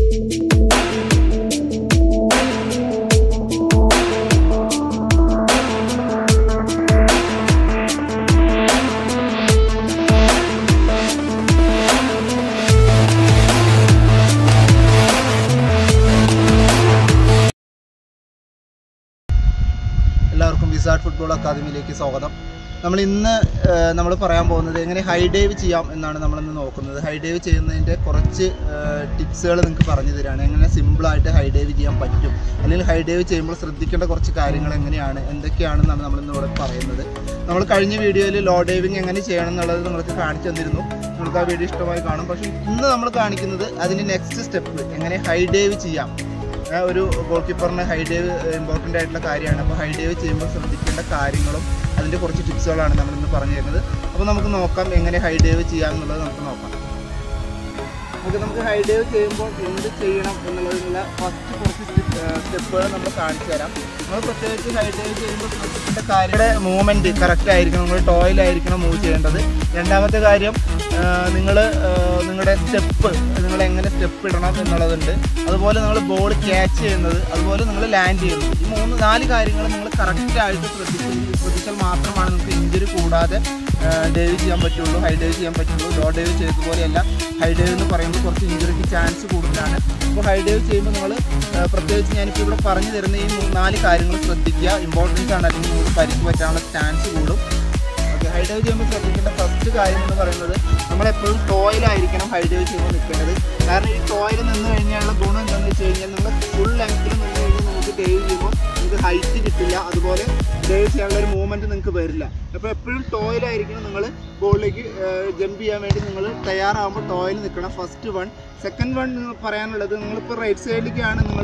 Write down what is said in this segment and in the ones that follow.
എല്ലാവർക്കും wizard football അക്കാദമിയിലേക്ക് സ്വാഗതം നമ്മൾ ഇന്ന് നമ്മൾ പറയാൻ പോകുന്നത് എങ്ങനെ ഹൈ ഡൈവ് ചെയ്യാം എന്നാണ് നമ്മളിന്ന് നോക്കുന്നത് ഹൈ ഡൈവ് ചെയ്യുന്നതിൻ്റെ കുറച്ച് ടിപ്സുകൾ നിങ്ങൾക്ക് പറഞ്ഞു തരാണ് എങ്ങനെ സിമ്പിളായിട്ട് ഹൈ ഡൈവ് ചെയ്യാൻ പറ്റും അല്ലെങ്കിൽ ഹൈ ഡൈവ് ചെയ്യുമ്പോൾ ശ്രദ്ധിക്കേണ്ട കുറച്ച് കാര്യങ്ങൾ എങ്ങനെയാണ് എന്തൊക്കെയാണെന്നാണ് നമ്മളിന്ന് ഇവിടെ പറയുന്നത് നമ്മൾ കഴിഞ്ഞ വീഡിയോയിൽ ലോ ഡൈവിങ് എങ്ങനെ ചെയ്യണം എന്നുള്ളത് നിങ്ങൾക്ക് കാണിച്ചു തന്നിരുന്നു നിങ്ങൾക്ക് ആ വീഡിയോ ഇഷ്ടമായി കാണും പക്ഷേ ഇന്ന് നമ്മൾ കാണിക്കുന്നത് അതിൻ്റെ നെക്സ്റ്റ് സ്റ്റെപ്പ് എങ്ങനെ ഹൈ ഡൈവ് ചെയ്യാം ആ ഒരു ഗോൾ കീപ്പറിന് ഹൈ ഡേവ് ഇമ്പോർട്ടൻ്റ് ആയിട്ടുള്ള കാര്യമാണ് അപ്പോൾ ഹൈ ഡേവ് ചെയ്യുമ്പോൾ ശ്രദ്ധിക്കേണ്ട കാര്യങ്ങളും അതിൻ്റെ കുറച്ച് ടിപ്സുകളാണ് നമ്മൾ ഇന്ന് പറഞ്ഞു തരുന്നത് അപ്പോൾ നമുക്ക് നോക്കാം എങ്ങനെ ഹൈ ഡേവ് ചെയ്യാം എന്നുള്ളത് നമുക്ക് നോക്കാം ഓക്കെ നമുക്ക് ഹൈ ഡേവ് ചെയ്യുമ്പോൾ എന്ത് ചെയ്യണം എന്നുള്ളതിനുള്ള ഫസ്റ്റ് കുറച്ച് സ്റ്റെപ്പുകൾ നമ്മൾ കാണിച്ചു തരാം നമ്മൾ പ്രത്യേകിച്ച് ഹൈ ഡേവ് ചെയ്യുമ്പോൾ ശ്രദ്ധിക്കേണ്ട കാര്യങ്ങളുടെ മൂവ്മെൻറ്റ് കറക്റ്റ് ആയിരിക്കണം നമ്മൾ ടോയിലായിരിക്കണം മൂവ് ചെയ്യേണ്ടത് രണ്ടാമത്തെ കാര്യം നിങ്ങൾ നിങ്ങളുടെ സ്റ്റെപ്പ് നിങ്ങൾ എങ്ങനെ സ്റ്റെപ്പ് ഇടണം എന്നുള്ളതുണ്ട് അതുപോലെ നിങ്ങൾ ബോൾ ക്യാച്ച് ചെയ്യുന്നത് അതുപോലെ നിങ്ങൾ ലാൻഡ് ചെയ്യുന്നത് ഈ മൂന്ന് നാല് കാര്യങ്ങൾ നിങ്ങൾ കറക്റ്റായിട്ട് ശ്രദ്ധിച്ച് ശ്രദ്ധിച്ചാൽ മാത്രമാണ് നിങ്ങൾക്ക് ഇഞ്ചുറി കൂടാതെ ഡൈവ് ചെയ്യാൻ പറ്റുള്ളൂ ഹൈ ഡൈവ് ചെയ്യാൻ പറ്റുള്ളൂ ലോ ഡൈവ് ചെയ്തതുപോലെയല്ല ഹൈ ഡൈവ് എന്ന് പറയുമ്പോൾ കുറച്ച് ഇഞ്ചുറിക്ക് ചാൻസ് കൂടുതലാണ് അപ്പോൾ ഹൈ ഡൈവ് ചെയ്യുമ്പോൾ നിങ്ങൾ പ്രത്യേകിച്ച് ഞാനിപ്പോൾ ഇവിടെ പറഞ്ഞു തരുന്ന ഈ മൂ- നാല് കാര്യങ്ങൾ ശ്രദ്ധിക്കുക ഇമ്പോർട്ടൻസ് ആണ് അല്ലെങ്കിൽ നിങ്ങൾക്ക് പരിക്ക് പറ്റാനുള്ള ചാൻസ് കൂടും ഓക്കെ ഹൈ ഡൈവ് ചെയ്യുമ്പോൾ ശ്രദ്ധിക്കേണ്ട ഫസ്റ്റ് കാര്യം എന്ന് പറയുന്നത് നമ്മളെപ്പോഴും ടോയിലായിരിക്കണം ഹൈ ഡൈവ് ചെയ്യുമ്പോൾ നിൽക്കേണ്ടത് കാരണം ഈ ടോയിൽ നിന്ന് കഴിഞ്ഞാലുള്ള ഗുണം എന്താണെന്ന് വെച്ച് കഴിഞ്ഞാൽ നിങ്ങൾ ഫുൾ ലെങ്ത്തിൽ നിന്ന് കഴിഞ്ഞാൽ നമുക്ക് ഡൈവ് ചെയ്യുമ്പോൾ നിങ്ങൾക്ക് ഹൈറ്റ് കിട്ടില്ല അതുപോലെ ഡൈവ് ചെയ്യാനുള്ള ഒരു മൂവ്മെൻറ്റ് നിങ്ങൾക്ക് വരില്ല അപ്പോൾ എപ്പോഴും ടോയിലായിരിക്കണം നിങ്ങൾ ബോളിലേക്ക് ജമ്പ് ചെയ്യാൻ വേണ്ടി നിങ്ങൾ തയ്യാറാകുമ്പോൾ ടോയിൽ നിൽക്കണം ഫസ്റ്റ് വൺ സെക്കൻഡ് വൺ പറയാനുള്ളത് നിങ്ങളിപ്പോൾ റൈറ്റ് സൈഡിലേക്കാണ് നിങ്ങൾ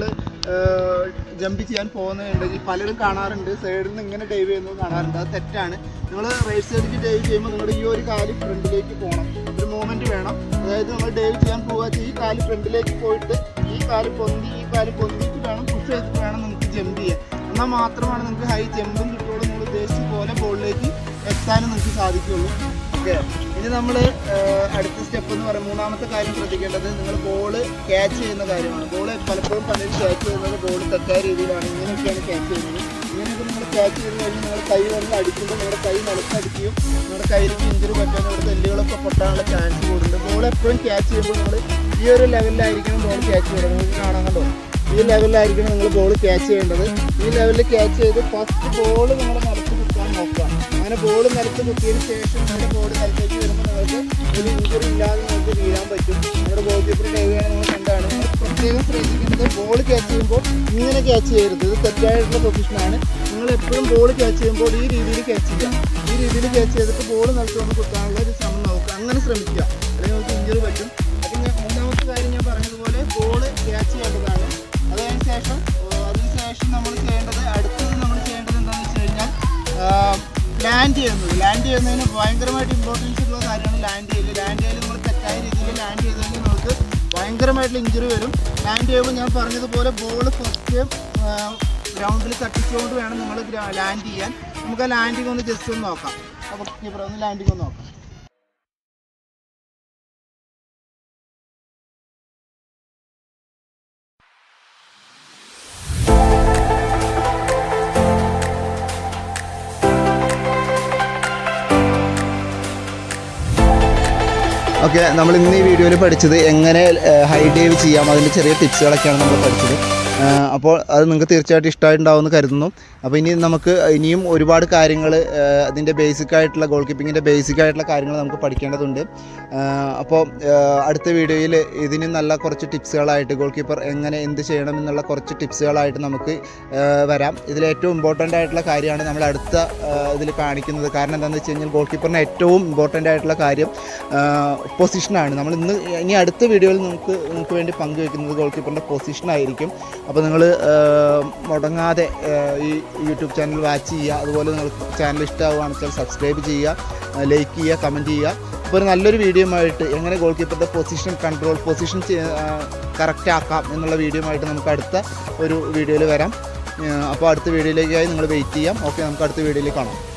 ജമ്പ് ചെയ്യാൻ പോകുന്നതുണ്ടെങ്കിൽ പലരും കാണാറുണ്ട് സൈഡിൽ നിന്ന് ഇങ്ങനെ ഡൈവ് ചെയ്യുന്നത് കാണാറുണ്ട് അത് തെറ്റാണ് നിങ്ങൾ റൈറ്റ് സൈഡിലേക്ക് ഡൈവ് ചെയ്യുമ്പോൾ നിങ്ങൾ ഈ ഒരു കാല് ഫ്രണ്ടിലേക്ക് പോകണം ഒരു മൂവ്മെൻറ്റ് വേണം അതായത് നമ്മൾ ഡൈവ് ചെയ്യാൻ പോകുക ഈ കാല് ഫ്രണ്ടിലേക്ക് പോയിട്ട് ഈ കാല് പൊന്തി ഈ കാല് പൊന്തിയിട്ട് വേണം പുഷ് ചെയ്തിട്ട് വേണം നിങ്ങൾക്ക് ജമ്പ് ചെയ്യാൻ എന്നാൽ മാത്രമാണ് നിങ്ങൾക്ക് ഹൈ ജമ്പും കിട്ടുള്ളൂ നിങ്ങൾ ഉദ്ദേശിച്ച പോലെ ബോളിലേക്ക് എത്താനും നിങ്ങൾക്ക് സാധിക്കുള്ളൂ ഓക്കെ ഇനി നമ്മൾ അടുത്ത സ്റ്റെപ്പ് എന്ന് പറയുന്നത് മൂന്നാമത്തെ കാര്യം ശ്രദ്ധിക്കേണ്ടത് നിങ്ങൾ ബോള് ക്യാച്ച് ചെയ്യുന്ന കാര്യമാണ് ബോൾ പലപ്പോഴും പലരും ക്യാച്ച് ചെയ്യുന്നത് ബോൾ തെറ്റായ രീതിയിലാണ് ഇങ്ങനെയൊക്കെയാണ് ക്യാച്ച് ചെയ്യുന്നത് ഇങ്ങനെയൊക്കെ നിങ്ങൾ ക്യാച്ച് ചെയ്ത് കഴിഞ്ഞ് നിങ്ങൾ കൈ വന്ന് അടിക്കുമ്പോൾ നിങ്ങളുടെ കൈ നിലത്തടിക്കുകയും നിങ്ങളുടെ കയ്യിലേക്ക് ഇഞ്ചുറി പറ്റാൻ നിങ്ങളുടെ എല്ലുകളൊക്കെ പൊട്ടാനുള്ള ചാൻസ് കൂടുന്നുണ്ട് ബോൾ എപ്പോഴും ക്യാച്ച് ചെയ്യുമ്പോൾ നിങ്ങൾ ഈ ഒരു ലെവലിലായിരിക്കണം ബോൾ ക്യാച്ച് ചെയ്യുന്നത് നിങ്ങൾക്ക് കാണാൻ കണ്ടോ ഈ ലെവലിലായിരിക്കണം നിങ്ങൾ ബോൾ ക്യാച്ച് ചെയ്യേണ്ടത് ഈ ലെവലിൽ ക്യാച്ച് ചെയ്ത് ഫസ്റ്റ് ബോൾ നിങ്ങൾ നിലത്ത് കുത്താൻ നോക്കുക അങ്ങനെ ബോൾ നിലത്ത് കുത്തിയതിന് ശേഷം നിങ്ങളുടെ ബോൾ നിലത്തേക്ക് വരുമ്പോൾ നിങ്ങൾക്ക് ഒരു ഇഞ്ചുറി ഇല്ലാതെ നിങ്ങൾക്ക് വീഴാൻ പറ്റും നിങ്ങളുടെ ഗോൾ കീപ്പർ ഡൈവ് ചെയ്യണം നിങ്ങൾ കണ്ടാണ് നിങ്ങൾ പ്രത്യേകം ശ്രദ്ധിക്കേണ്ടത് ബോൾ ക്യാച്ച് ചെയ്യുമ്പോൾ ഇങ്ങനെ ക്യാച്ച് ചെയ്യരുത് ഇത് തെറ്റായിട്ടുള്ള പൊസിഷനാണ് നിങ്ങൾ എപ്പോഴും ബോൾ ക്യാച്ച് ചെയ്യുമ്പോൾ ഈ രീതിയിൽ ക്യാച്ച് ചെയ്യുക ഈ രീതിയിൽ ക്യാച്ച് ചെയ്തിട്ട് ബോൾ നിലത്ത് വന്ന് കുത്താനുള്ള ഒരു ശ്രമം നോക്കുക അങ്ങനെ ശ്രമിക്കുക അല്ലെങ്കിൽ നമുക്ക് ഇഞ്ചുറി പറ്റും അപ്പം ഞാൻ മൂന്നാമത്തെ കാര്യം ഞാൻ പറഞ്ഞതുപോലെ ബോൾ ക്യാച്ച് ചെയ്യേണ്ടതാണ് അതിന് ശേഷം അതിന് ശേഷം നമ്മൾ ചെയ്യേണ്ടത് അടുത്തത് നമ്മൾ ചെയ്യേണ്ടത് എന്താണെന്ന് വെച്ച് കഴിഞ്ഞാൽ ലാൻഡ് ചെയ്യുന്നത് ലാൻഡ് ചെയ്യുന്നതിന് ഭയങ്കരമായിട്ട് ഇമ്പോർട്ടൻസ് ഉള്ള കാര്യമാണ് ലാൻഡ് ചെയ്യൽ ലാൻഡ് ചെയ്യൽ നമ്മൾ തെറ്റായ രീതിയിൽ ലാൻഡ് ചെയ്തെങ്കിൽ നമുക്ക് ഭയങ്കരമായിട്ടുള്ള ഇഞ്ചുറി വരും ലാൻഡ് ചെയ്യുമ്പോൾ ഞാൻ പറഞ്ഞതുപോലെ ബോൾ ഫസ്റ്റ് ഗ്രൗണ്ടിൽ തട്ടിച്ചുകൊണ്ട് വേണം നിങ്ങൾ ലാൻഡ് ചെയ്യാൻ നമുക്ക് ആ ലാൻഡിങ് ഒന്ന് ജസ്റ്റ് ഒന്ന് നോക്കാം അപ്പോൾ കീപ്പർ ഒന്ന് ലാൻഡിങ് ഒന്ന് നോക്കാം ഓക്കെ നമ്മൾ ഇന്ന് ഈ വീഡിയോയിൽ പഠിച്ചത് എങ്ങനെ ഹൈ ഡൈവ് ചെയ്യാം അതിൻ്റെ ചെറിയ ടിപ്സുകളൊക്കെയാണ് നമ്മൾ പഠിച്ചത് ആ, അപ്പോൾ അത് നിങ്ങൾക്ക് തീർച്ചയായിട്ടും ഇഷ്ടമായിട്ടുണ്ടാവുമെന്ന് കരുതുന്നു അപ്പോൾ ഇനി നമുക്ക് ഇനിയും ഒരുപാട് കാര്യങ്ങൾ അതിൻ്റെ ബേസിക് ആയിട്ടുള്ള ഗോൾ കീപ്പിങ്ങിൻ്റെ ബേസിക് ആയിട്ടുള്ള കാര്യങ്ങൾ നമുക്ക് പഠിക്കേണ്ടതുണ്ട് ആ, അപ്പോൾ ആ, അടുത്ത വീഡിയോയിൽ ഇതിന് നല്ല കുറച്ച് ടിപ്സുകളായിട്ട് ഗോൾ കീപ്പർ എങ്ങനെ എന്ത് ചെയ്യണം എന്നുള്ള കുറച്ച് ടിപ്സുകളായിട്ട് നമുക്ക് ആ, വരാം ഇതിൽ ഏറ്റവും ഇമ്പോർട്ടൻ്റ് ആയിട്ടുള്ള കാര്യമാണ് നമ്മൾ അടുത്ത ഇതിൽ കാണിക്കുന്നത് കാരണം എന്താണെന്ന് വെച്ച് കഴിഞ്ഞാൽ ഗോൾ കീപ്പറിന് ഏറ്റവും ഇമ്പോർട്ടൻ്റ് ആയിട്ടുള്ള കാര്യം പൊസിഷനാണ് നമ്മൾ ഇന്ന് ഇനി അടുത്ത വീഡിയോയിൽ നമുക്ക് നിങ്ങൾക്ക് വേണ്ടി പങ്കുവെക്കുന്നത് ഗോൾ കീപ്പറിൻ്റെ പൊസിഷൻ ആയിരിക്കും അപ്പോൾ നിങ്ങൾ മുടങ്ങാതെ ആ, ഈ യൂട്യൂബ് ചാനൽ വാച്ച് ചെയ്യുക അതുപോലെ നിങ്ങൾക്ക് ചാനൽ ഇഷ്ടമാവുകയാണെന്ന് വെച്ചാൽ സബ്സ്ക്രൈബ് ചെയ്യുക ലൈക്ക് ചെയ്യുക കമൻറ്റ് ചെയ്യുക അപ്പോൾ ഒരു നല്ലൊരു വീഡിയോ ആയിട്ട് എങ്ങനെ ഗോൾ കീപ്പറിൻ്റെ പൊസിഷൻ കൺട്രോൾ പൊസിഷൻ കറക്റ്റ് ആക്കാം എന്നുള്ള വീഡിയോ ആയിട്ട് നമുക്ക് അടുത്ത ഒരു വീഡിയോയിൽ വരാം അപ്പോൾ അടുത്ത വീഡിയോയിലേക്കായി നിങ്ങൾ വെയിറ്റ് ചെയ്യാം ഓക്കെ നമുക്ക് അടുത്ത വീഡിയോയിൽ കാണാം